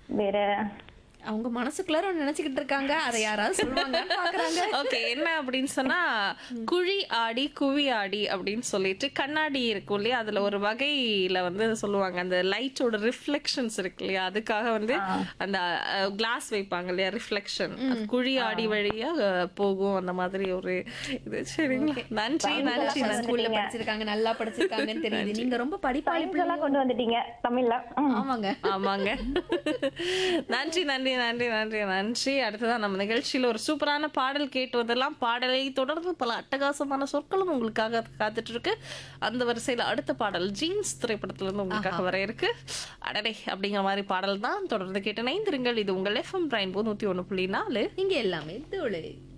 வேற அவங்க மனசுக்குள்ளார ஒண்ணு நினைச்சுக்கிட்டு இருக்காங்க அதை யாராவது சொல்லுவாங்கன்னு பாக்குறாங்க ஓகே என்ன அப்படின்னு சொன்னா குழி ஆடி குவி ஆடி அப்படின்னு சொல்லிட்டு கண்ணாடி இருக்கும் இல்லையா அதுல ஒரு வகையில வந்து சொல்லுவாங்க அந்த லைட்டோட ரிஃப்ளெக்ஷன்ஸ் இருக்கு இல்லையா அதுக்காக வந்து அந்த கிளாஸ் வைப்பாங்க இல்லையா ரிஃப்ளெக்ஷன் குழி ஆடி வழியா அஹ், போகும் அந்த மாதிரி ஒரு இது சரிங்களா நன்றி நன்றி நன்றி ஸ்கூல்ல படிச்சிருக்காங்க நல்லா படிச்சிருக்காங்கன்னு தெரியுது நீங்க ரொம்ப படிப்பாளி science எல்லாம் கொண்டு வந்துட்டீங்க தமிழ்ல ம். ஆமாங்க ஆமாங்க நன்றி நன்றி நன்றி நன்றி நன்றி அடுத்ததான் நம்ம நிகழ்ச்சியில ஒரு சூப்பரான பாடல் கேட்டு வந்தெல்லாம் பாடலை தொடர்ந்து பல அட்டகாசமான சொற்களும் உங்களுக்காக காத்துட்டு இருக்கு அந்த வரிசையில அடுத்த பாடல் ஜீன்ஸ் திரைப்படத்துல இருந்து உங்களுக்காக வர இருக்கு அடடே அப்படிங்கிற மாதிரி பாடல் தான் தொடர்ந்து கேட்டு இணைந்திருங்கள் இது உங்கள் எஃப்எம் பிரைன் நூத்தி ஒண்ணு புள்ளி நாலு இங்க எல்லாமே தோழு